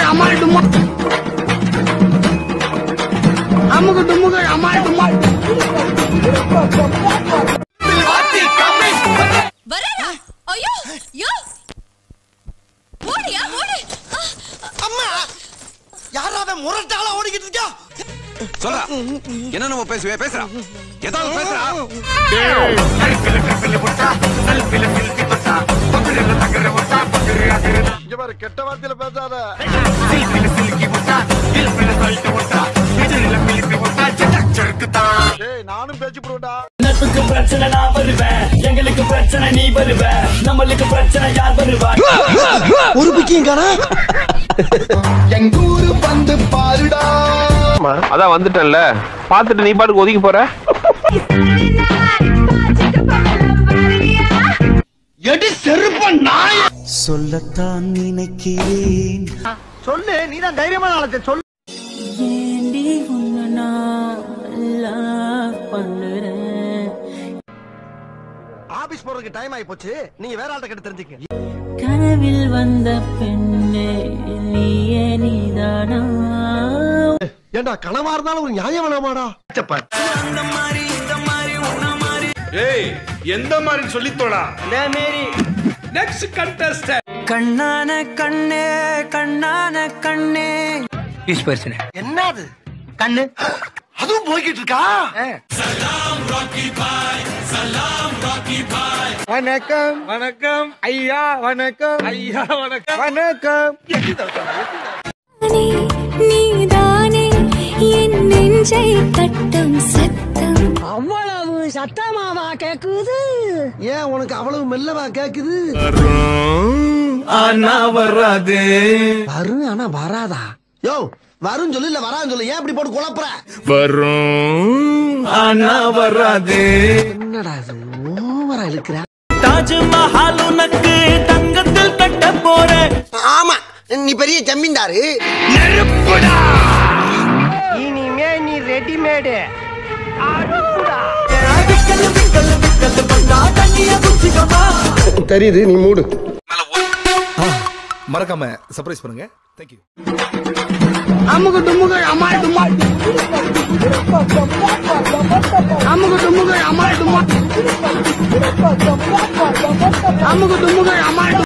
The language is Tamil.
அமால் டுமா அமுகு டுமுகு அமால் டுமா வரடா ஐயோ யோ ஓடியா ஓடி அம்மா யாராவது முரட்டால ஓடிக்கிட்டு இருக்கா சொல்றா என்ன நம்ம பேசுவே பேசுறா ஏதாவது பேசுறா இங்க பாரு கெட்ட வார்த்தையில பேசாத ஏய் நானும் பேச்சு போடுவேன்டா நட்புக்கு பிரச்சனை நான் வருவேன் எங்களுக்கு பிரச்சனை நீ வருவ நம்மளுக்கு பிரச்சனை யார் வருவா ஒரு பிக்கியும் காணா எங்கூரு வந்து பாருடா அதான் வந்துட்டேன்ல பாத்துட்டு நீ பாட்டுக்கு ஒதுக்கி போற எடி செருப்ப நாய சொல்லத்தான் நினைக்கிறேன் சொல்லு நீ தான் தைரியமான ஆளத்தை சொல்லு ஏண்டி உன்னை நான் love பண்ணுறேன் ஆபீஸ் போறதுக்கு டைம் ஆயி போச்சு நீங்க வேற ஆள்கிட்ட கிட்ட தெரிஞ்சுக்க கனவில் வந்த பெண்ணே நீயே நீதானா ஏண்டா கனவா இருந்தாலும் ஒரு நியாயம் வேணாமாடா ஏய் எந்த மாதிரி சொல்லித்தோடா நெக்ஸ்ட் கண்டஸ்டன்ட் கண்ணான கண்ணே கண்ணான கண்ணே என்னது கண்ணு அதுவும் போய்கிட்டு இருக்கா வணக்கம் வணக்கம் ஐயா வணக்கம் ஐயா வணக்கம் வணக்கம் நீதானே என் நெஞ்சை தட்டும் சத்தம் அவ்வளவு சத்தமாவா கேக்குது ஏன் உனக்கு அவ்வளவு மெல்லவா கேக்குது ஆனா வராது வரும் ஆனா வராதா யோ வரும் சொல்லு இல்ல வரான்னு சொல்லு ஏன் இப்படி போட்டு குழப்புற வரும் ஆனா வராது என்னடா இது ஓவரா இழுக்கிற தாஜ்மஹால் உனக்கு தங்கத்தில் கட்ட போறேன் ஆமா நீ பெரிய ஜமீன்தாரு இனிமே நீ ரெடிமேடு தெரியுது நீ மூடு மறக்காம சர்ப்ரைஸ் பண்ணுங்க தேங்க்யூ அமுகு டுமுகு அமால் டுமா அமுகு டுமுகு அமால் டுமா அமுகு டுமுகு அமால்